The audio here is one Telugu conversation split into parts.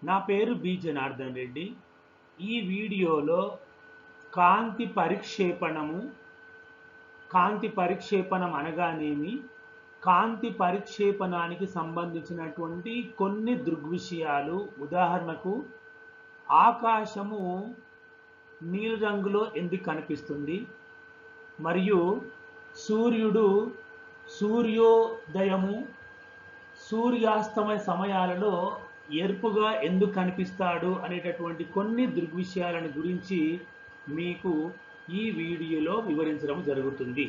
నా పేరు బి జనార్దన్ రెడ్డి ఈ వీడియోలో కాంతి పరిక్షేపణము కాంతి పరిక్షేపణం అనగానేమి కాంతి పరిక్షేపణానికి సంబంధించినటువంటి కొన్ని దృగ్విషయాలు ఉదాహరణకు ఆకాశము నీలిరంగులో ఎందుకు కనిపిస్తుంది మరియు సూర్యుడు సూర్యోదయము సూర్యాస్తమయ సమయాలలో ఎరుపుగా ఎందుకు కనిపిస్తాడు అనేటటువంటి కొన్ని దృగ్విషయాలను గురించి మీకు ఈ వీడియోలో వివరించడం జరుగుతుంది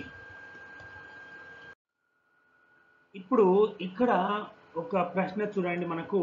ఇప్పుడు ఇక్కడ ఒక ప్రశ్న చూడండి మనకు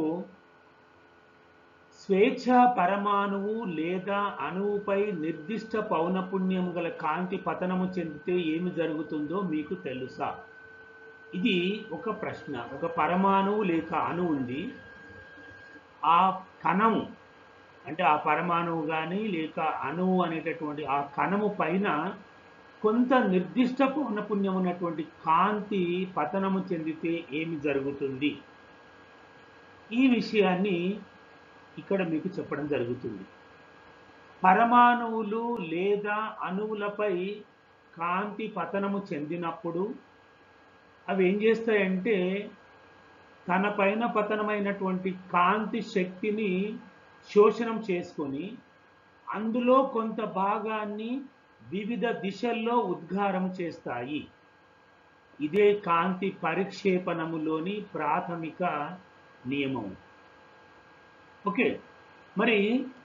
స్వేచ్ఛ పరమాణువు లేదా అణువుపై నిర్దిష్ట పౌనపుణ్యం గల కాంతి పతనము చెందితే ఏమి జరుగుతుందో మీకు తెలుసా ఇది ఒక ప్రశ్న ఒక పరమాణువు లేక అణువు ఉంది ఆ కణము అంటే ఆ పరమాణువు కానీ లేక అణువు అనేటటువంటి ఆ కణము పైన కొంత నిర్దిష్ట పౌనపుణ్యం ఉన్నటువంటి కాంతి పతనము చెందితే ఏమి జరుగుతుంది ఈ విషయాన్ని ఇక్కడ మీకు చెప్పడం జరుగుతుంది పరమాణువులు లేదా అణువులపై కాంతి పతనము చెందినప్పుడు అవి ఏం చేస్తాయంటే తన పైన పతనమైనటువంటి కాంతి శక్తిని శోషణం చేసుకొని అందులో కొంత భాగాన్ని వివిధ దిశల్లో ఉద్గారం చేస్తాయి ఇదే కాంతి పరిక్షేపణములోని ప్రాథమిక నియమం ఓకే మరి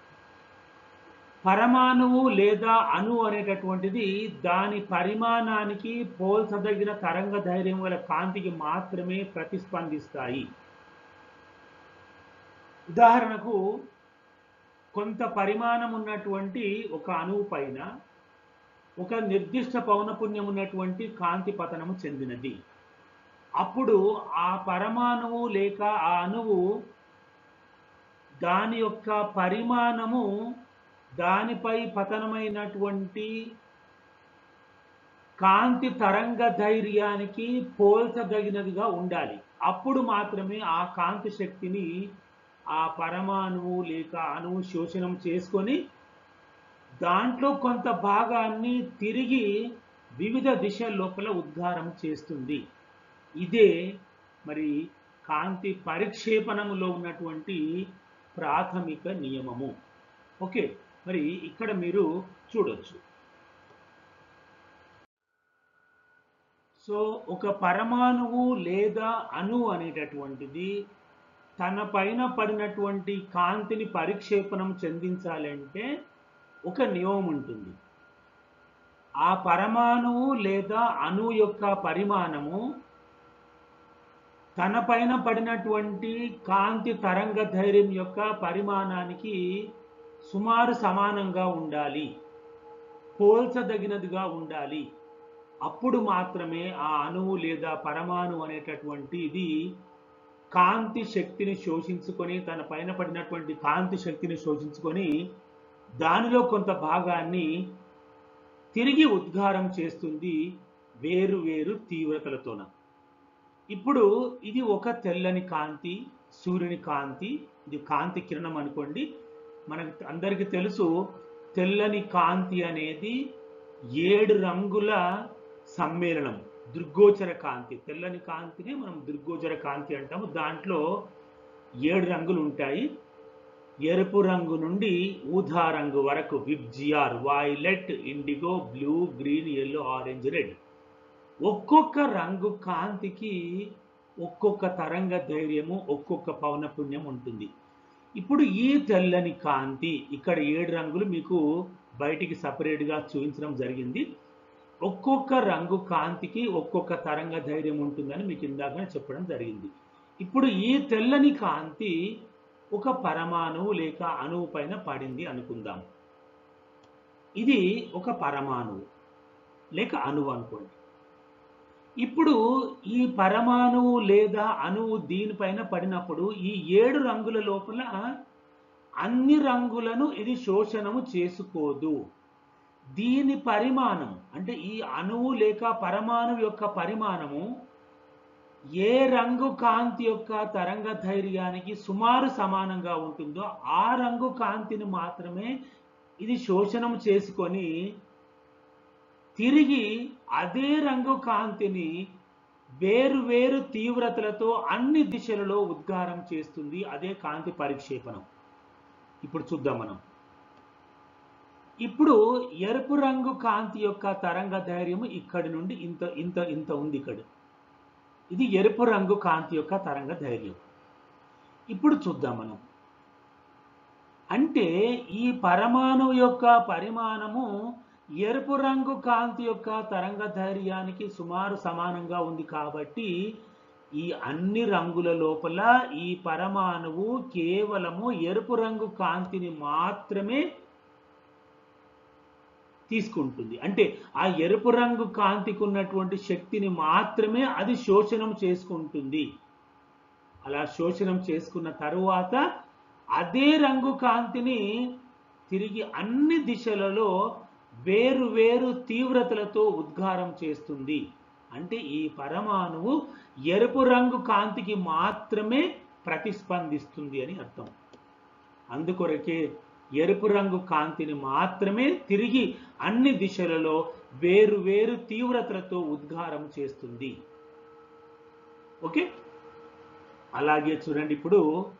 పరమాణువు లేదా అణు అనేటటువంటిది దాని పరిమాణానికి పోల్చదగిన తరంగ ధైర్యం గల కాంతికి మాత్రమే ప్రతిస్పందిస్తాయి ఉదాహరణకు కొంత పరిమాణం ఉన్నటువంటి ఒక అణువు పైన ఒక నిర్దిష్ట పౌనపుణ్యం ఉన్నటువంటి కాంతి పతనము చెందినది అప్పుడు ఆ పరమాణువు లేక ఆ అణువు దాని యొక్క పరిమాణము దానిపై పతనమైనటువంటి కాంతి తరంగ ధైర్యానికి పోల్చదగినదిగా ఉండాలి అప్పుడు మాత్రమే ఆ కాంతి శక్తిని ఆ పరమాణువు లేక అణువు శోషణం చేసుకొని దాంట్లో కొంత భాగాన్ని తిరిగి వివిధ దిశల లోపల ఉద్గారం చేస్తుంది ఇదే మరి కాంతి పరిక్షేపణములో ఉన్నటువంటి ప్రాథమిక నియమము ఓకే మరి ఇక్కడ మీరు చూడొచ్చు సో ఒక పరమాణువు లేదా అణు అనేటటువంటిది తన పైన పడినటువంటి కాంతిని పరిక్షేపణం చెందించాలంటే ఒక నియమం ఉంటుంది ఆ పరమాణువు లేదా అణు యొక్క పరిమాణము తన పైన పడినటువంటి కాంతి తరంగ ధైర్యం యొక్క పరిమాణానికి సుమారు సమానంగా ఉండాలి పోల్చదగినదిగా ఉండాలి అప్పుడు మాత్రమే ఆ అణువు లేదా పరమాణు అనేటటువంటి ఇది కాంతి శక్తిని శోషించుకొని తన పైన పడినటువంటి కాంతి శక్తిని శోషించుకొని దానిలో కొంత భాగాన్ని తిరిగి ఉద్గారం చేస్తుంది వేరు వేరు తీవ్రతలతోన ఇప్పుడు ఇది ఒక తెల్లని కాంతి సూర్యుని కాంతి ఇది కాంతి కిరణం అనుకోండి మనకు అందరికీ తెలుసు తెల్లని కాంతి అనేది ఏడు రంగుల సమ్మేళనం దృగ్గోచర కాంతి తెల్లని కాంతిని మనం దృగ్గోచర కాంతి అంటాము దాంట్లో ఏడు రంగులు ఉంటాయి ఎరుపు రంగు నుండి ఊదా రంగు వరకు VIBGYOR violet indigo blue green yellow orange red ఒక్కొక్క రంగు కాంతికి ఒక్కొక్క తరంగ ధైర్యము ఒక్కొక్క పౌనపుణ్యం ఉంటుంది ఇప్పుడు ఈ తెల్లని కాంతి ఇక్కడ ఏడు రంగులు మీకు బయటికి సపరేట్గా చూపించడం జరిగింది ఒక్కొక్క రంగు కాంతికి ఒక్కొక్క తరంగ ధైర్యం ఉంటుందని మీకు ఇందాక చెప్పడం జరిగింది ఇప్పుడు ఈ తెల్లని కాంతి ఒక పరమాణువు లేక అణువు పైన పడింది అనుకుందాం ఇది ఒక పరమాణువు లేక అణువు అనుకోండి ఇప్పుడు ఈ పరమాణువు లేదా అణువు దీనిపైన పడినప్పుడు ఈ ఏడు రంగుల లోపల అన్ని రంగులను ఇది శోషణము చేసుకోదు దీని పరిమాణం అంటే ఈ అణువు లేక పరమాణువు యొక్క పరిమాణము ఏ రంగు కాంతి యొక్క తరంగ ధైర్యానికి సుమారు సమానంగా ఉంటుందో ఆ రంగు కాంతిని మాత్రమే ఇది శోషణం చేసుకొని తిరిగి అదే రంగు కాంతిని వేరు వేరు తీవ్రతలతో అన్ని దిశలలో ఉద్గారం చేస్తుంది అదే కాంతి పరిక్షేపణం ఇప్పుడు చూద్దాం మనం ఇప్పుడు ఎరుపు రంగు కాంతి యొక్క తరంగ ధైర్యము ఇక్కడి నుండి ఇంత ఇంత ఇంత ఉంది ఇక్కడ ఇది ఎరుపు రంగు కాంతి యొక్క తరంగ ధైర్యం ఇప్పుడు చూద్దాం మనం అంటే ఈ పరమాణువు యొక్క పరిమాణము ఎరుపు రంగు కాంతి యొక్క తరంగ ధైర్యానికి సుమారు సమానంగా ఉంది కాబట్టి ఈ అన్ని రంగుల లోపల ఈ పరమాణువు కేవలము ఎరుపు రంగు కాంతిని మాత్రమే తీసుకుంటుంది అంటే ఆ ఎరుపు రంగు కాంతికి ఉన్నటువంటి శక్తిని మాత్రమే అది శోషణం చేసుకుంటుంది అలా శోషణం చేసుకున్న తరువాత అదే రంగు కాంతిని తిరిగి అన్ని దిశలలో వేరు వేరు తీవ్రతలతో ఉద్గారం చేస్తుంది అంటే ఈ పరమాణువు ఎరుపు రంగు కాంతికి మాత్రమే ప్రతిస్పందిస్తుంది అని అర్థం అందుకొరకే ఎరుపు రంగు కాంతిని మాత్రమే తిరిగి అన్ని దిశలలో వేరు వేరు తీవ్రతలతో ఉద్గారం చేస్తుంది ఓకే అలాగే చూడండి ఇప్పుడు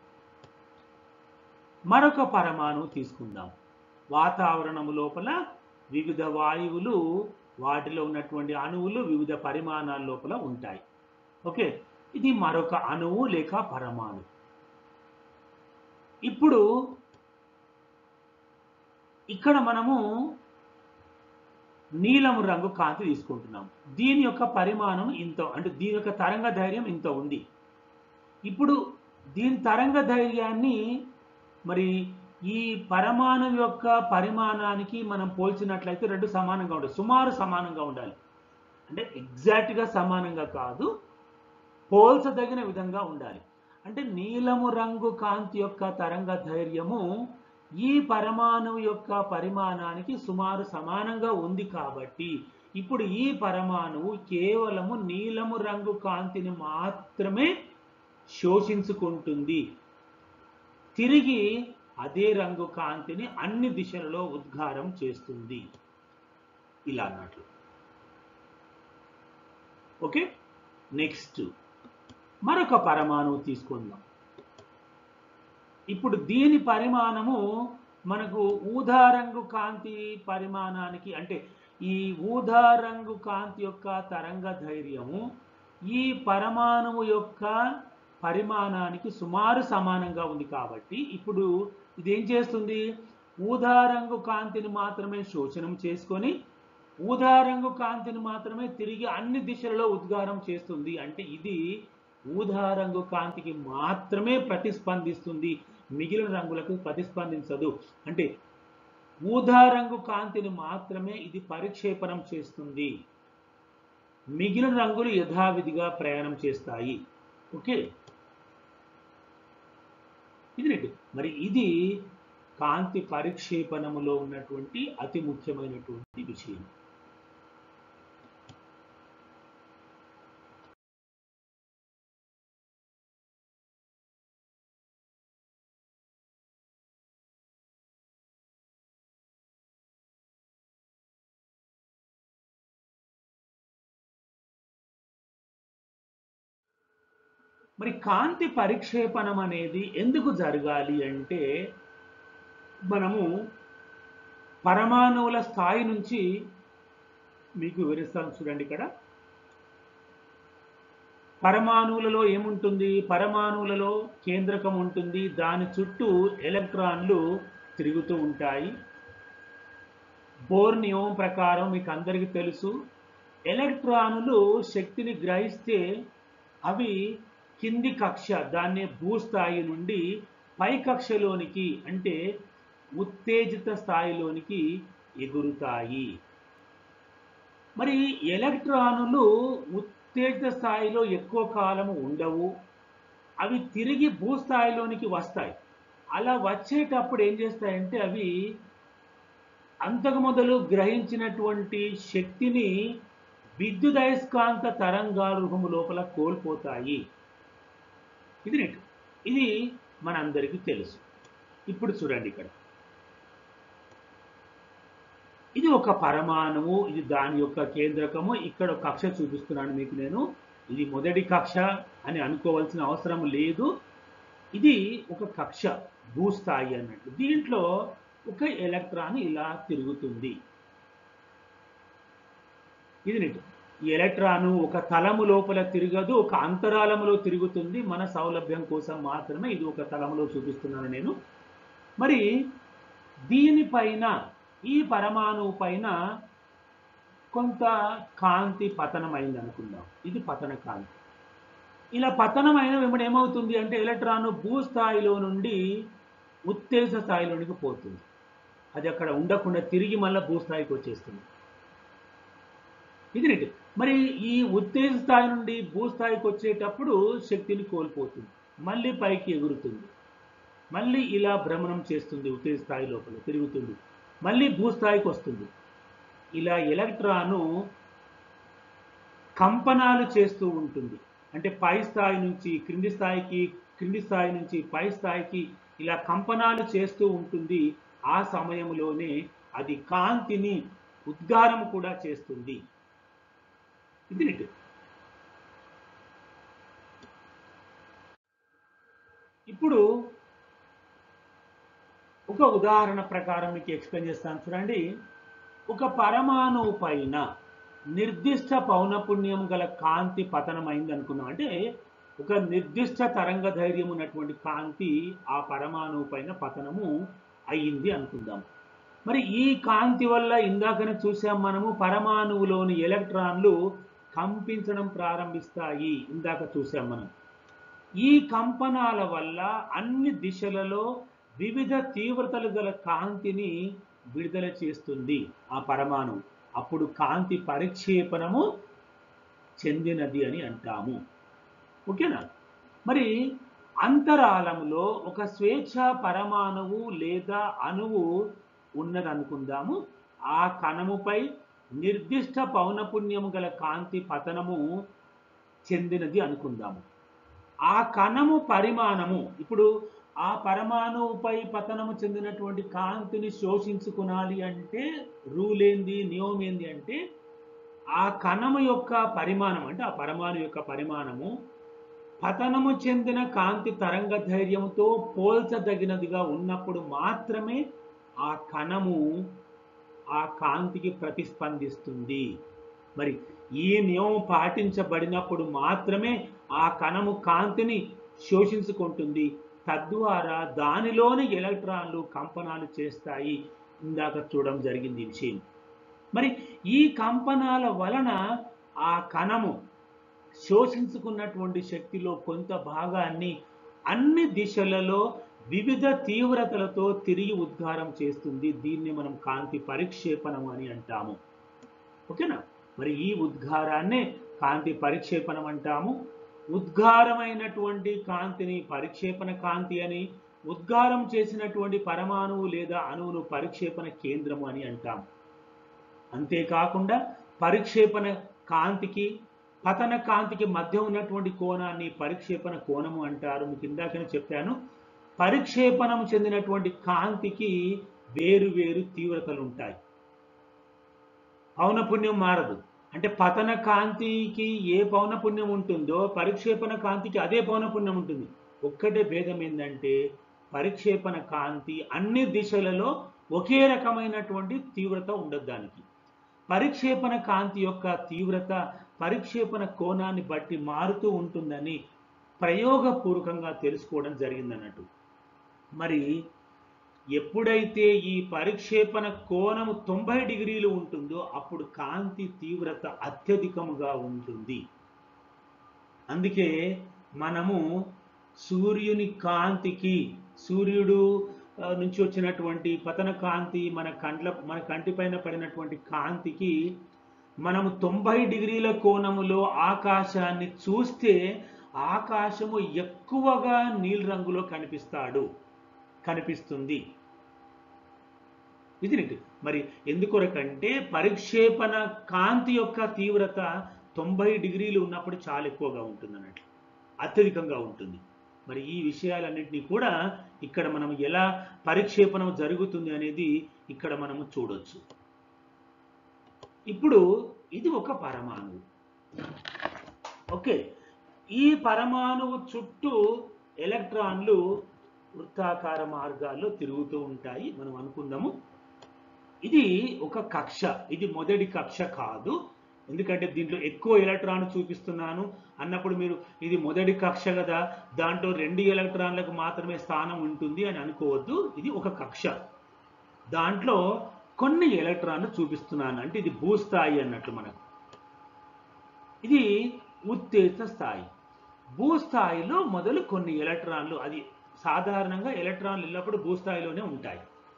మరొక పరమాణువు తీసుకుందాం వాతావరణం లోపల వివిధ వాయువులు వాటిలో ఉన్నటువంటి అణువులు వివిధ పరిమాణాల లోపల ఉంటాయి ఓకే ఇది మరొక అణువు లేక పరమాణు ఇప్పుడు ఇక్కడ మనము నీలం రంగు కాంతి తీసుకుంటున్నాం దీని యొక్క పరిమాణం ఇంత అంటే దీని యొక్క తరంగ ధైర్యం ఇంత ఉంది ఇప్పుడు దీని తరంగ ధైర్యాన్ని మరి ఈ పరమాణు యొక్క పరిమాణానికి మనం పోల్చినట్లయితే రెండు సమానంగా ఉండాలి సుమారు సమానంగా ఉండాలి అంటే ఎగ్జాక్ట్గా సమానంగా కాదు పోల్చదగిన విధంగా ఉండాలి అంటే నీలము రంగు కాంతి యొక్క తరంగ ధైర్యము ఈ పరమాణువు యొక్క పరిమాణానికి సుమారు సమానంగా ఉంది కాబట్టి ఇప్పుడు ఈ పరమాణువు కేవలము నీలము రంగు కాంతిని మాత్రమే శోషించుకుంటుంది తిరిగి అదే రంగు కాంతిని అన్ని దిశలలో ఉద్గారం చేస్తుంది ఇలా అన్నట్లు ఓకే నెక్స్ట్ మరొక పరమాణువు తీసుకుందాం ఇప్పుడు దీని పరిమాణము మనకు ఊదా రంగు కాంతి పరిమాణానికి అంటే ఈ ఊదా రంగు కాంతి యొక్క తరంగ ధైర్యము ఈ పరమాణువు యొక్క పరిమాణానికి సుమారు సమానంగా ఉంది కాబట్టి ఇప్పుడు ఇది ఏం చేస్తుంది ఊదా రంగు కాంతిని మాత్రమే శోషణం చేసుకొని ఊదా రంగు కాంతిని మాత్రమే తిరిగి అన్ని దిశలలో ఉద్గారం చేస్తుంది అంటే ఇది ఊదా రంగు కాంతికి మాత్రమే ప్రతిస్పందిస్తుంది మిగిలిన రంగులకు ప్రతిస్పందించదు అంటే ఊదా రంగు కాంతిని మాత్రమే ఇది పరిక్షేపణం చేస్తుంది మిగిలిన రంగులు యథావిధిగా ప్రయాణం చేస్తాయి ఓకే ఇది రెండు మరి ఇది కాంతి పరిక్షేపణములో ఉన్నటువంటి అతి ముఖ్యమైనటువంటి విషయం మరి కాంతి పరిక్షేపణం అనేది ఎందుకు జరగాలి అంటే మనము పరమాణువుల స్థాయి నుంచి మీకు వివరిస్తాను చూడండి ఇక్కడ పరమాణువులలో ఏముంటుంది పరమాణువులలో కేంద్రకం ఉంటుంది దాని చుట్టూ ఎలక్ట్రాన్లు తిరుగుతూ ఉంటాయి బోర్ నియమం ప్రకారం మీకు అందరికీ తెలుసు ఎలక్ట్రానులు శక్తిని గ్రహిస్తే అవి కింది కక్ష దాన్నే భూస్థాయి నుండి పై కక్షలోనికి అంటే ఉత్తేజిత స్థాయిలోనికి ఎగురుతాయి మరి ఎలక్ట్రానులు ఉత్తేజిత స్థాయిలో ఎక్కువ కాలం ఉండవు అవి తిరిగి భూస్థాయిలోనికి వస్తాయి అలా వచ్చేటప్పుడు ఏం చేస్తాయంటే అవి అంతకు మొదలు గ్రహించినటువంటి శక్తిని విద్యుదయస్కాంత తరంగాలు రూపము లోపల కోల్పోతాయి ఇది నెట్ ఇది మనందరికీ తెలుసు ఇప్పుడు చూడండి ఇక్కడ ఇది ఒక పరమాణువు ఇది దాని యొక్క కేంద్రకము ఇక్కడ ఒక కక్ష చూపిస్తున్నాను మీకు నేను ఇది మొదటి కక్ష అని అనుకోవాల్సిన అవసరం లేదు ఇది ఒక కక్ష భూస్థాయి అన్నట్టు దీంట్లో ఒక ఎలక్ట్రాన్ ఇలా తిరుగుతుంది ఇది నిజం ఈ ఎలక్ట్రాను ఒక తలము లోపల తిరగదు ఒక అంతరాలములో తిరుగుతుంది మన సౌలభ్యం కోసం మాత్రమే ఇది ఒక తలములో చూపిస్తున్నాను నేను మరి దీనిపైన ఈ పరమాణువు పైన కొంత కాంతి పతనమైంది అనుకుందాం ఇది పతన కాంతి ఇలా పతనమైన వెంబడి ఏమవుతుంది అంటే ఎలక్ట్రాన్ భూస్థాయిలో నుండి ఉత్తేజ స్థాయిలోనికి పోతుంది అది అక్కడ ఉండకుండా తిరిగి మళ్ళీ భూస్థాయికి వచ్చేస్తుంది ఇది నెట్ మరి ఈ ఉత్తేజ స్థాయి నుండి భూస్థాయికి వచ్చేటప్పుడు శక్తిని కోల్పోతుంది మళ్ళీ పైకి ఎగురుతుంది మళ్ళీ ఇలా భ్రమణం చేస్తుంది ఉత్తేజ స్థాయి లోపల తిరుగుతుంది మళ్ళీ భూస్థాయికి వస్తుంది ఇలా ఎలక్ట్రాను కంపనాలు చేస్తూ ఉంటుంది అంటే పై స్థాయి నుంచి క్రింది స్థాయికి క్రింది స్థాయి నుంచి పై స్థాయికి ఇలా కంపనాలు చేస్తూ ఉంటుంది ఆ సమయంలోనే అది కాంతిని ఉద్గారం కూడా చేస్తుంది ఇది నెట్ ఇప్పుడు ఒక ఉదాహరణ ప్రకారం మీకు ఎక్స్ప్లెయిన్ చేస్తాను చూడండి ఒక పరమాణువు పైన నిర్దిష్ట పౌనపుణ్యం గల కాంతి పతనమైంది అనుకున్నాం అంటే ఒక నిర్దిష్ట తరంగ ధైర్యం ఉన్నటువంటి కాంతి ఆ పరమాణువు పైన పతనము అయ్యింది అనుకుందాం మరి ఈ కాంతి వల్ల ఇందాకనే చూసాం మనము పరమాణువులోని ఎలక్ట్రాన్లు కంపించడం ప్రారంభిస్తాయి ఇందాక చూసాం మనం ఈ కంపనాల వల్ల అన్ని దిశలలో వివిధ తీవ్రతలు గల కాంతిని విడుదల చేస్తుంది ఆ పరమాణు అప్పుడు కాంతి పరిక్షేపణము చెందినది అని అంటాము ఓకేనా మరి అంతరాళములో ఒక స్వేచ్ఛ పరమాణువు లేదా అణువు ఉన్నదనుకుందాము ఆ కణముపై నిర్దిష్ట పౌనపుణ్యము గల కాంతి పతనము చెందినది అనుకుందాము ఆ కణము పరిమాణము ఇప్పుడు ఆ పరమాణువుపై పతనము చెందినటువంటి కాంతిని శోషించుకునాలి అంటే రూల్ ఏంది నియమం ఏంది అంటే ఆ కణము యొక్క పరిమాణం అంటే ఆ పరమాణు యొక్క పరిమాణము పతనము చెందిన కాంతి తరంగ ధైర్యంతో పోల్చదగినదిగా ఉన్నప్పుడు మాత్రమే ఆ కణము ఆ కాంతికి ప్రతిస్పందిస్తుంది మరి ఈ నియమం పాటించబడినప్పుడు మాత్రమే ఆ కణము కాంతిని శోషించుకుంటుంది తద్వారా దానిలోని ఎలక్ట్రాన్లు కంపనాలు చేస్తాయి ఇందాక చూడడం జరిగింది ఈ విషయం మరి ఈ కంపనాల వలన ఆ కణము శోషించుకున్నటువంటి శక్తిలో కొంత భాగాన్ని అన్ని దిశలలో వివిధ తీవ్రతలతో తిరిగి ఉద్గారం చేస్తుంది దీన్ని మనం కాంతి పరిక్షేపణం అని అంటాము ఓకేనా మరి ఈ ఉద్గారాన్నే కాంతి పరిక్షేపణం అంటాము ఉద్గారమైనటువంటి కాంతిని పరిక్షేపణ కాంతి అని ఉద్గారం చేసినటువంటి పరమాణువు లేదా అణువును పరిక్షేపణ కేంద్రము అని అంటాము అంతేకాకుండా పరిక్షేపణ కాంతికి పతన కాంతికి మధ్య ఉన్నటువంటి కోణాన్ని పరిక్షేపణ కోణము అంటారు మీకు ఇందాకనే చెప్పాను పరిక్షేపణం చెందినటువంటి కాంతికి వేరు వేరు తీవ్రతలు ఉంటాయి పౌనపుణ్యం మారదు అంటే పతన కాంతికి ఏ పౌనపుణ్యం ఉంటుందో పరిక్షేపణ కాంతికి అదే పౌనపుణ్యం ఉంటుంది ఒక్కటే భేదం ఏంటంటే పరిక్షేపణ కాంతి అన్ని దిశలలో ఒకే రకమైనటువంటి తీవ్రత ఉండదు దానికి పరిక్షేపణ కాంతి యొక్క తీవ్రత పరిక్షేపణ కోణాన్ని బట్టి మారుతూ ఉంటుందని ప్రయోగపూర్వకంగా తెలుసుకోవడం జరిగిందన్నట్టు మరి ఎప్పుడైతే ఈ పరిక్షేపణ కోణము తొంభై డిగ్రీలు ఉంటుందో అప్పుడు కాంతి తీవ్రత అత్యధికముగా ఉంటుంది అందుకే మనము సూర్యుని కాంతికి సూర్యుడు ఆ, నుంచి వచ్చినటువంటి పతన కాంతి మన కండ్ల మన కంటిపైన పడినటువంటి కాంతికి మనము తొంభై డిగ్రీల కోణములో ఆకాశాన్ని చూస్తే ఆకాశము ఎక్కువగా నీలి రంగులో కనిపిస్తాడు కనిపిస్తుంది ఇది మరి ఎందుకొరకంటే పరిక్షేపణ కాంతి యొక్క తీవ్రత తొంభై డిగ్రీలు ఉన్నప్పుడు చాలా ఎక్కువగా ఉంటుంది అన్నట్లు అత్యధికంగా ఉంటుంది మరి ఈ విషయాలన్నింటినీ కూడా ఇక్కడ మనం ఎలా పరిక్షేపణం జరుగుతుంది అనేది ఇక్కడ మనము చూడొచ్చు ఇప్పుడు ఇది ఒక పరమాణువు ఓకే ఈ పరమాణువు చుట్టూ ఎలక్ట్రాన్లు వృత్తాకార మార్గాల్లో తిరుగుతూ ఉంటాయి మనం అనుకుందాము ఇది ఒక కక్ష ఇది మొదటి కక్ష కాదు ఎందుకంటే దీంట్లో ఎక్కువ ఎలక్ట్రాన్ చూపిస్తున్నాను అన్నప్పుడు మీరు ఇది మొదటి కక్ష కదా దాంట్లో రెండు ఎలక్ట్రాన్లకు మాత్రమే స్థానం ఉంటుంది అని అనుకోవద్దు ఇది ఒక కక్ష దాంట్లో కొన్ని ఎలక్ట్రాన్లు చూపిస్తున్నాను అంటే ఇది భూస్థాయి అన్నట్లు మనకు ఇది ఉత్తేజ స్థాయి భూస్థాయిలో మొదలు కొన్ని ఎలక్ట్రాన్లు అది సాధారణంగా ఎలక్ట్రాన్లు ఎల్లప్పుడు భూస్థాయిలోనే ఉంటాయి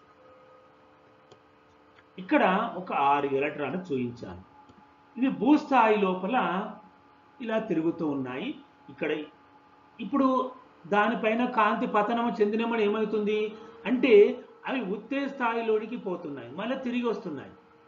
ఇక్కడ ఒక ఆరు ఎలక్ట్రాన్లు చూపించాను ఇవి భూస్థాయి లోపల ఇలా తిరుగుతూ ఉన్నాయి ఇక్కడ ఇప్పుడు దానిపైన కాంతి పతనం చెందినమని ఏమవుతుంది అంటే అవి ఉత్తేజ స్థాయిలోనికి పోతున్నాయి మళ్ళీ తిరిగి వస్తున్నాయి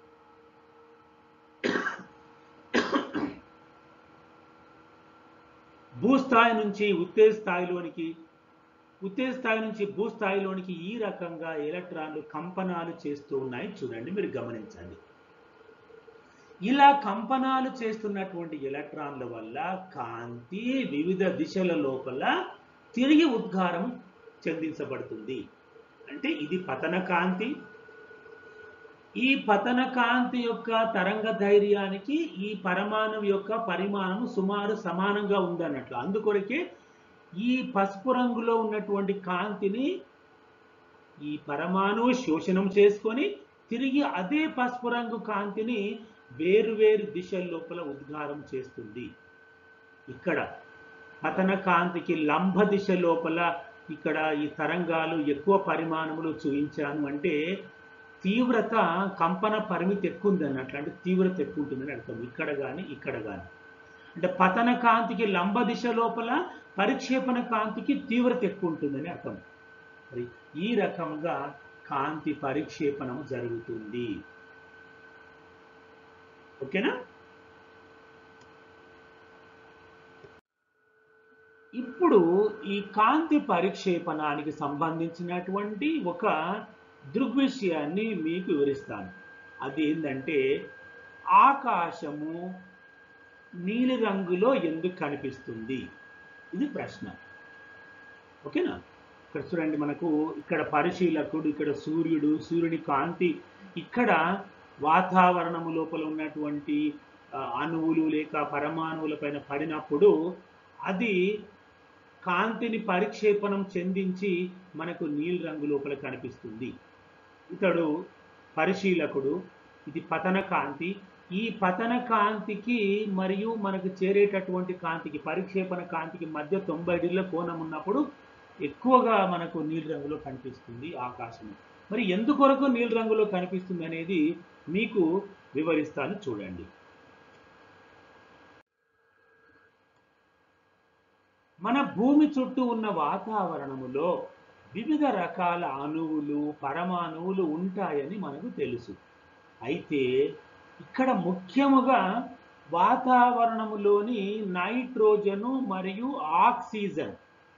భూస్థాయి నుంచి ఉత్తేజ స్థాయిలోనికి ఉత్తేజ స్థాయి నుంచి భూస్థాయిలోనికి ఈ రకంగా ఎలక్ట్రాన్లు కంపనాలు చేస్తూ ఉన్నాయి చూడండి మీరు గమనించండి ఇలా కంపనాలు చేస్తున్నటువంటి ఎలక్ట్రాన్ల వల్ల కాంతి వివిధ దిశల లోపల తిరిగి ఉద్గారం చెందించబడుతుంది అంటే ఇది పతన కాంతి ఈ పతన కాంతి యొక్క తరంగ ధైర్యానికి ఈ పరమాణువు యొక్క పరిమాణం సుమారు సమానంగా ఉందన్నట్లు అందుకొరకే ఈ పసుపు రంగులో ఉన్నటువంటి కాంతిని ఈ పరమాణువు శోషణం చేసుకొని తిరిగి అదే పసుపు రంగు కాంతిని వేరువేరు దిశల లోపల ఉద్గారం చేస్తుంది ఇక్కడ పతన కాంతికి లంబ దిశ లోపల ఇక్కడ ఈ తరంగాలు ఎక్కువ పరిమాణములు చూపించాను అంటే తీవ్రత కంపన పరిమితి ఎక్కువ ఉంది అన్నట్లు అంటే తీవ్రత ఎక్కువ ఉంటుందని అర్థం ఇక్కడ కానీ ఇక్కడ కానీ అంటే పతన కాంతికి లంబ దిశ లోపల పరిక్షేపణ కాంతికి తీవ్రత ఎక్కువ ఉంటుందని అర్థం మరి ఈ రకంగా కాంతి పరిక్షేపణం జరుగుతుంది ఓకేనా ఇప్పుడు ఈ కాంతి పరిక్షేపణానికి సంబంధించినటువంటి ఒక దృగ్విషయాన్ని మీకు వివరిస్తాను అది ఏంటంటే ఆకాశము నీలి రంగులో ఎందుకు కనిపిస్తుంది ఇది ప్రశ్న ఓకేనా ఇక్కడ చూడండి మనకు ఇక్కడ పరిశీలకుడు ఇక్కడ సూర్యుడు సూర్యుని కాంతి ఇక్కడ వాతావరణము లోపల ఉన్నటువంటి ఆ, అణువులు లేక పరమాణువుల పైన పడినప్పుడు అది కాంతిని పరిక్షేపణం చెందించి మనకు నీలి రంగు లోపల కనిపిస్తుంది ఇతడు పరిశీలకుడు ఇది పతన కాంతి ఈ పతన కాంతికి మరియు మనకు చేరేటటువంటి కాంతికి పరిక్షేపణ కాంతికి మధ్య తొంభై డిగ్రీల కోణం ఉన్నప్పుడు ఎక్కువగా మనకు నీలి రంగులో కనిపిస్తుంది ఆకాశం మరి ఎందుకొరకు నీలి రంగులో కనిపిస్తుంది అనేది మీకు వివరిస్తాను చూడండి మన భూమి చుట్టూ ఉన్న వాతావరణములో వివిధ రకాల అణువులు పరమాణువులు ఉంటాయని మనకు తెలుసు అయితే ఇక్కడ ముఖ్యముగా వాతావరణములోని నైట్రోజను మరియు ఆక్సిజన్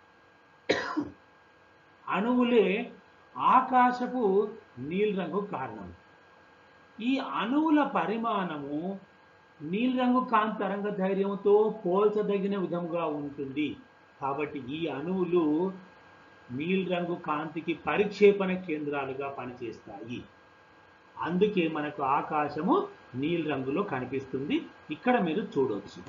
అణువులే ఆకాశపు నీలిరంగు కారణం ఈ అణువుల పరిమాణము నీలిరంగు కాంతి తరంగ ధైర్యంతో పోల్చదగిన విధంగా ఉంటుంది కాబట్టి ఈ అణువులు నీలిరంగు కాంతికి పరిక్షేపణ కేంద్రాలుగా పనిచేస్తాయి అందుకే మనకు ఆకాశము నీలి రంగులో కనిపిస్తుంది ఇక్కడ మీరు చూడవచ్చు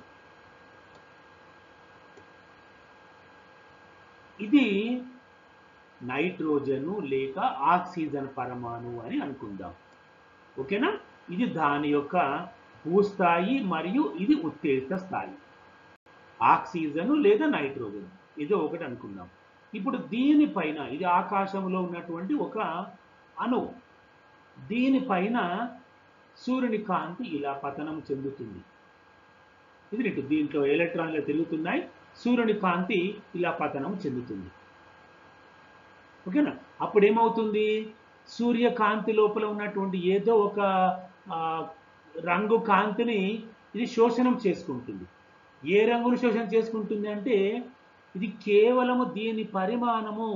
ఇది నైట్రోజను లేక ఆక్సిజన్ పరమాణు అని అనుకుందాం ఓకేనా ఇది దాని యొక్క భూస్థాయి మరియు ఇది ఉత్తేజిత స్థాయి ఆక్సిజన్ లేదా నైట్రోజన్ ఇది ఒకటి అనుకుందాం ఇప్పుడు దీనిపైన ఇది ఆకాశంలో ఉన్నటువంటి ఒక అణువు దీనిపైన సూర్యుని కాంతి ఇలా పతనం చెందుతుంది ఇది రెండు దీంట్లో ఎలక్ట్రాన్లు తిరుగుతున్నాయి సూర్యుని కాంతి ఇలా పతనం చెందుతుంది ఓకేనా అప్పుడు ఏమవుతుంది సూర్యకాంతి లోపల ఉన్నటువంటి ఏదో ఒక ఆ, రంగు కాంతిని ఇది శోషణం చేసుకుంటుంది ఏ రంగును శోషణ చేసుకుంటుంది అంటే ఇది కేవలము దీని పరిమాణము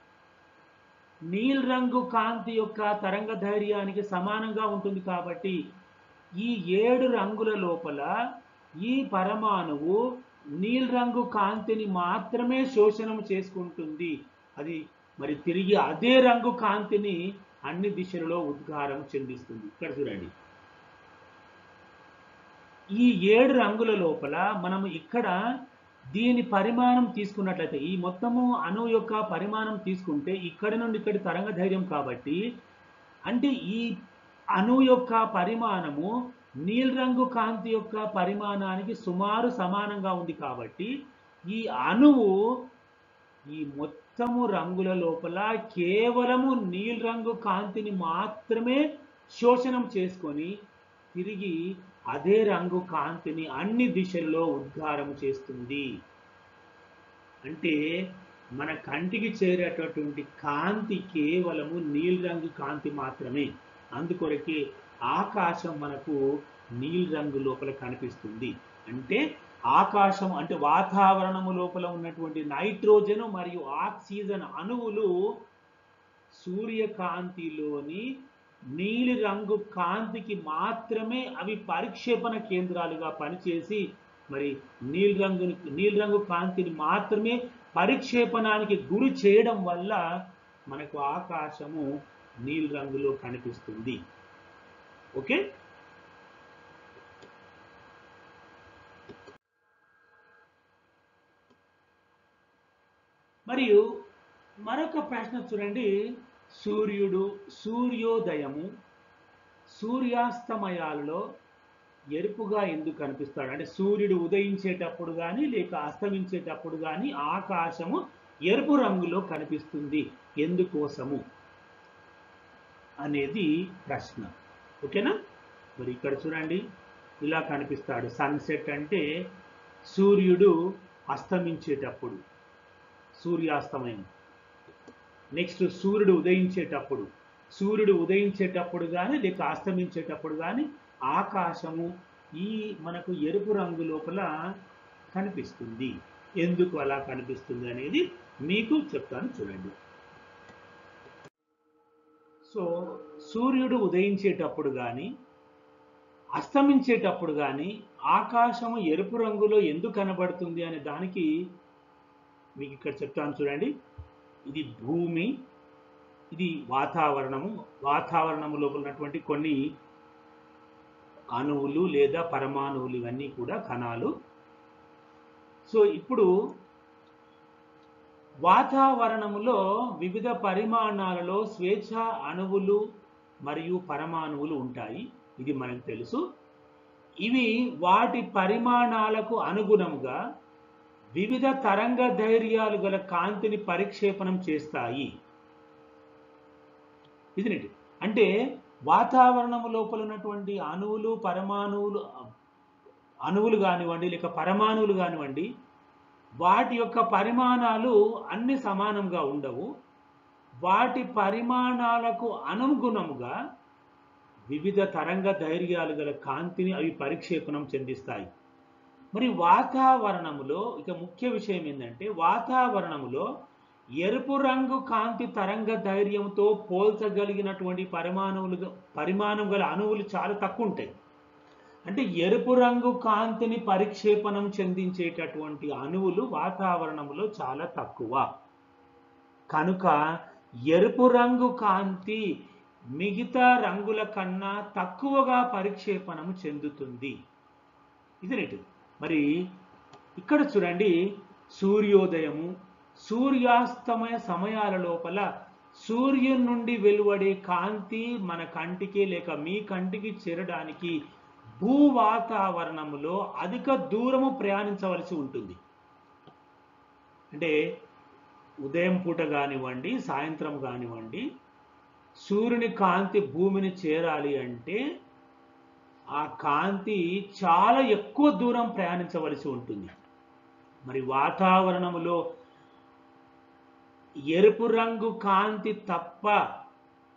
నీల్ రంగు కాంతి యొక్క తరంగ ధైర్యానికి సమానంగా ఉంటుంది కాబట్టి ఈ ఏడు రంగుల లోపల ఈ పరమాణువు నీల్ రంగు కాంతిని మాత్రమే శోషణం చేసుకుంటుంది అది మరి తిరిగి అదే రంగు కాంతిని అన్ని దిశలలో ఉద్గారం చెందిస్తుంది ఇక్కడ చూడండి ఈ ఏడు రంగుల లోపల మనం ఇక్కడ దీని పరిమాణం తీసుకున్నట్లయితే ఈ మొత్తము అణువు యొక్క పరిమాణం తీసుకుంటే ఇక్కడి నుండి ఇక్కడి తరంగ ధైర్యం కాబట్టి అంటే ఈ అణువు యొక్క పరిమాణము నీల్ రంగు కాంతి యొక్క పరిమాణానికి సుమారు సమానంగా ఉంది కాబట్టి ఈ అణువు ఈ మొత్తము రంగుల లోపల కేవలము నీల్ రంగు కాంతిని మాత్రమే శోషణం చేసుకొని తిరిగి అదే రంగు కాంతిని అన్ని దిశల్లో ఉద్గారం చేస్తుంది అంటే మన కంటికి చేరేటటువంటి కాంతి కేవలము నీల్ రంగు కాంతి మాత్రమే అందుకొరకే ఆకాశం మనకు నీల్ రంగు లోపల కనిపిస్తుంది అంటే ఆకాశం అంటే వాతావరణము లోపల ఉన్నటువంటి నైట్రోజన్ మరియు ఆక్సిజన్ అణువులు సూర్యకాంతిలోని నీలి రంగు కాంతికి మాత్రమే అవి పరిక్షేపణ కేంద్రాలుగా పనిచేసి మరి నీలి రంగు నీలి రంగు కాంతిని మాత్రమే పరిక్షేపణానికి గురి చేయడం వల్ల మనకు ఆకాశము నీలి రంగులో కనిపిస్తుంది ఓకే మరియు మరొక ప్రశ్న చూడండి సూర్యుడు సూర్యోదయము సూర్యాస్తమయాలలో ఎరుపుగా ఎందుకు కనిపిస్తాడు అంటే సూర్యుడు ఉదయించేటప్పుడు కానీ లేక అస్తమించేటప్పుడు కానీ ఆకాశము ఎరుపు రంగులో కనిపిస్తుంది ఎందుకోసము అనేది ప్రశ్న ఓకేనా మరి ఇక్కడ చూడండి ఇలా కనిపిస్తాడు సన్సెట్ అంటే సూర్యుడు అస్తమించేటప్పుడు సూర్యాస్తమయం నెక్స్ట్ సూర్యుడు ఉదయించేటప్పుడు సూర్యుడు ఉదయించేటప్పుడు కానీ లేక అస్తమించేటప్పుడు కానీ ఆకాశము ఈ మనకు ఎరుపు రంగు లోపల కనిపిస్తుంది ఎందుకు అలా కనిపిస్తుంది అనేది మీకు చెప్తాను చూడండి సో సూర్యుడు ఉదయించేటప్పుడు కానీ అస్తమించేటప్పుడు కానీ ఆకాశము ఎరుపు రంగులో ఎందుకు కనబడుతుంది అనే దానికి మీకు ఇక్కడ చెప్తాను చూడండి ఇది భూమి ఇది వాతావరణము వాతావరణము లోపల ఉన్నటువంటి కొన్ని అణువులు లేదా పరమాణువులు ఇవన్నీ కూడా కణాలు సో ఇప్పుడు వాతావరణములో వివిధ పరిమాణాలలో స్వేచ్ఛ అణువులు మరియు పరమాణువులు ఉంటాయి ఇది మనకు తెలుసు ఇవి వాటి పరిమాణాలకు అనుగుణంగా వివిధ తరంగ ధైర్యాలు గల కాంతిని పరిక్షేపణం చేస్తాయి ఇది అంటే వాతావరణము లోపల ఉన్నటువంటి అణువులు పరమాణువులు అణువులు కానివ్వండి లేక పరమాణువులు కానివ్వండి వాటి యొక్క పరిమాణాలు అన్ని సమానంగా ఉండవు వాటి పరిమాణాలకు అనుగుణముగా వివిధ తరంగ ధైర్యాలు గల కాంతిని అవి పరిక్షేపణం చెందిస్తాయి మరి వాతావరణములో ఇక ముఖ్య విషయం ఏంటంటే వాతావరణములో ఎరుపు రంగు కాంతి తరంగ ధైర్యంతో పోల్చగలిగినటువంటి పరిమాణములు పరిమాణం గల అణువులు చాలా తక్కువ ఉంటాయి అంటే ఎరుపు రంగు కాంతిని పరిక్షేపణం చెందించేటటువంటి అణువులు వాతావరణంలో చాలా తక్కువ కనుక ఎరుపు రంగు కాంతి మిగతా రంగుల కన్నా తక్కువగా పరిక్షేపణం చెందుతుంది ఇది రేటు మరి ఇక్కడ చూడండి సూర్యోదయము సూర్యాస్తమయ సమయాల లోపల సూర్యుని నుండి వెలువడే కాంతి మన కంటికి లేక మీ కంటికి చేరడానికి భూ వాతావరణములో అధిక దూరము ప్రయాణించవలసి ఉంటుంది అంటే ఉదయం పూట కానివ్వండి సాయంత్రం కానివ్వండి సూర్యుని కాంతి భూమిని చేరాలి అంటే ఆ కాంతి చాలా ఎక్కువ దూరం ప్రయాణించవలసి ఉంటుంది మరి వాతావరణములో ఎరుపు రంగు కాంతి తప్ప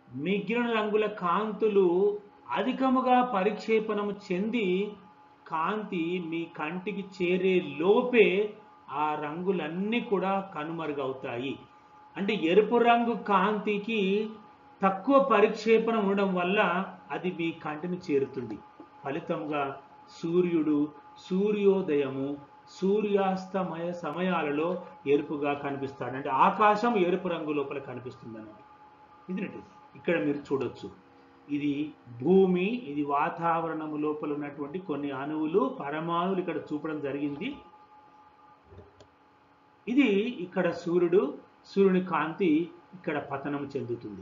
మిగిలిన రంగుల కాంతులు అధికముగా పరిక్షేపణము చెంది కాంతి మీ కంటికి చేరే లోపే ఆ రంగులన్నీ కూడా కనుమరుగవుతాయి అంటే ఎరుపు రంగు కాంతికి తక్కువ పరిక్షేపణ ఉండడం వల్ల అది మీ కంటిని చేరుతుంది ఫలితంగా సూర్యుడు సూర్యోదయము సూర్యాస్తమయ సమయాలలో ఎరుపుగా కనిపిస్తాడు అంటే ఆకాశం ఎరుపు రంగు లోపల కనిపిస్తుంది అన్నమాట ఇది ఇక్కడ మీరు చూడొచ్చు ఇది భూమి ఇది వాతావరణము లోపల ఉన్నటువంటి కొన్ని అణువులు పరమాణువులు ఇక్కడ చూపడం జరిగింది ఇది ఇక్కడ సూర్యుడు సూర్యుని కాంతి ఇక్కడ పతనం చెందుతుంది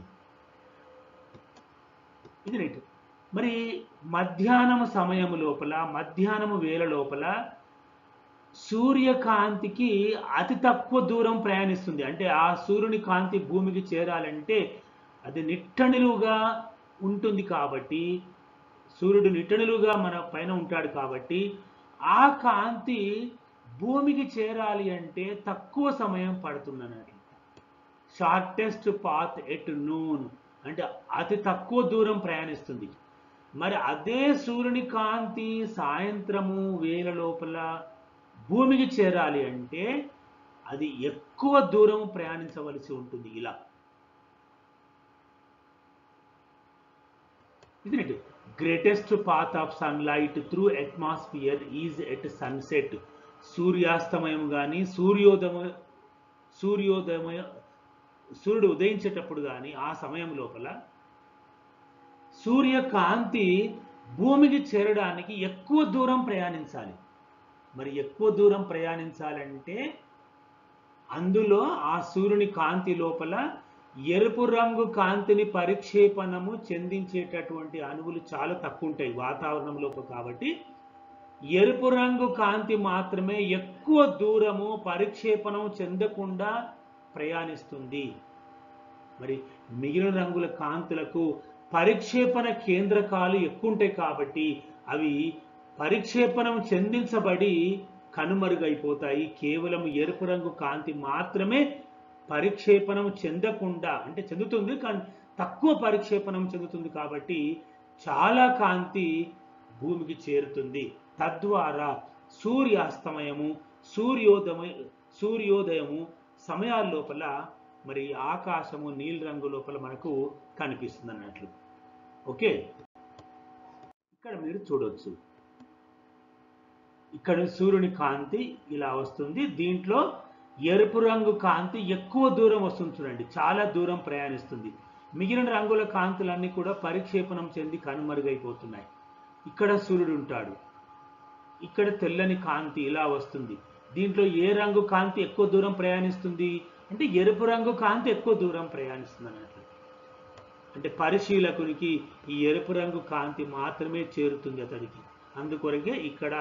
ఇది రైట్ మరి మధ్యాహ్నం సమయం లోపల మధ్యాహ్నము వేళ లోపల సూర్యకాంతికి అతి తక్కువ దూరం ప్రయాణిస్తుంది అంటే ఆ సూర్యుని కాంతి భూమికి చేరాలంటే అది నిట్టనిలువుగా ఉంటుంది కాబట్టి సూర్యుడు నిట్టనిలువుగా మన పైన ఉంటాడు కాబట్టి ఆ కాంతి భూమికి చేరాలి అంటే తక్కువ సమయం పడుతుందన్నట్టు షార్టెస్ట్ పాత్ ఎట్ నూన్ అంటే అతి తక్కువ దూరం ప్రయాణిస్తుంది మరి అదే సూర్యుని కాంతి సాయంత్రము వేల లోపల భూమికి చేరాలి అంటే అది ఎక్కువ దూరం ప్రయాణించవలసి ఉంటుంది ఇలా ఇది greatest path of sunlight through atmosphere is at sunset సూర్యాస్తమయం కానీ సూర్యోదయ సూర్యోదయ సూర్యుడు ఉదయించేటప్పుడు కానీ ఆ సమయం లోపల సూర్యకాంతి భూమికి చేరడానికి ఎక్కువ దూరం ప్రయాణించాలి మరి ఎక్కువ దూరం ప్రయాణించాలంటే అందులో ఆ సూర్యుని కాంతి లోపల ఎరుపు రంగు కాంతిని పరిక్షేపణము చెందించేటటువంటి అణువులు చాలా తక్కువ ఉంటాయి వాతావరణంలో కాబట్టి ఎరుపు రంగు కాంతి మాత్రమే ఎక్కువ దూరము పరిక్షేపణం చెందకుండా ప్రయాణిస్తుంది మరి మిగిలిన రంగుల కాంతులకు పరిక్షేపణ కేంద్రకాలు ఎక్కువ ఉంటాయి కాబట్టి అవి పరిక్షేపణం చెందించబడి కనుమరుగైపోతాయి కేవలం ఎరుపు రంగు కాంతి మాత్రమే పరిక్షేపణం చెందకుండా అంటే చెందుతుంది కానీ తక్కువ పరిక్షేపణం చెందుతుంది కాబట్టి చాలా కాంతి భూమికి చేరుతుంది తద్వారా సూర్యాస్తమయము సూర్యోదయ సూర్యోదయము సమయాల లోపల మరి ఆకాశము నీలి రంగు లోపల మనకు కనిపిస్తుంది అన్నట్లు ఓకే ఇక్కడ మీరు చూడొచ్చు ఇక్కడ సూర్యుని కాంతి ఇలా వస్తుంది దీంట్లో ఎరుపు రంగు కాంతి ఎక్కువ దూరం వస్తుంది చూడండి చాలా దూరం ప్రయాణిస్తుంది మిగిలిన రంగుల కాంతులన్నీ కూడా పరిక్షేపణం చెంది కనుమరుగైపోతున్నాయి ఇక్కడ సూర్యుడు ఉంటాడు ఇక్కడ తెల్లని కాంతి ఇలా వస్తుంది దీంట్లో ఏ రంగు కాంతి ఎక్కువ దూరం ప్రయాణిస్తుంది అంటే ఎరుపు రంగు కాంతి ఎక్కువ దూరం ప్రయాణిస్తుంది అన్నట్లు అంటే పరిశీలకునికి ఈ ఎరుపు రంగు కాంతి మాత్రమే చేరుతుంది అతడికి అందుకొరకే ఇక్కడ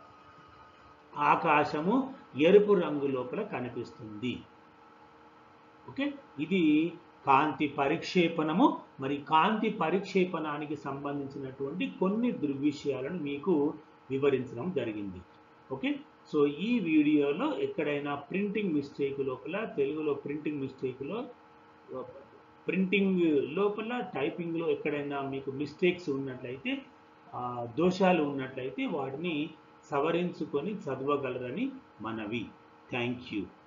ఆకాశము ఎరుపు రంగు లోపల కనిపిస్తుంది ఓకే ఇది కాంతి పరిక్షేపణము మరి కాంతి పరిక్షేపణానికి సంబంధించినటువంటి కొన్ని దృగ్విషయాలను మీకు వివరించడం జరిగింది ఓకే సో ఈ వీడియోలో ఎక్కడైనా ప్రింటింగ్ మిస్టేక్ లోపల తెలుగులో ప్రింటింగ్ మిస్టేక్లో ప్రింటింగ్ లోపల టైపింగ్లో ఎక్కడైనా మీకు మిస్టేక్స్ ఉన్నట్లయితే దోషాలు ఉన్నట్లయితే వాటిని సవరించుకొని చదవగలరని మనవి థ్యాంక్ యూ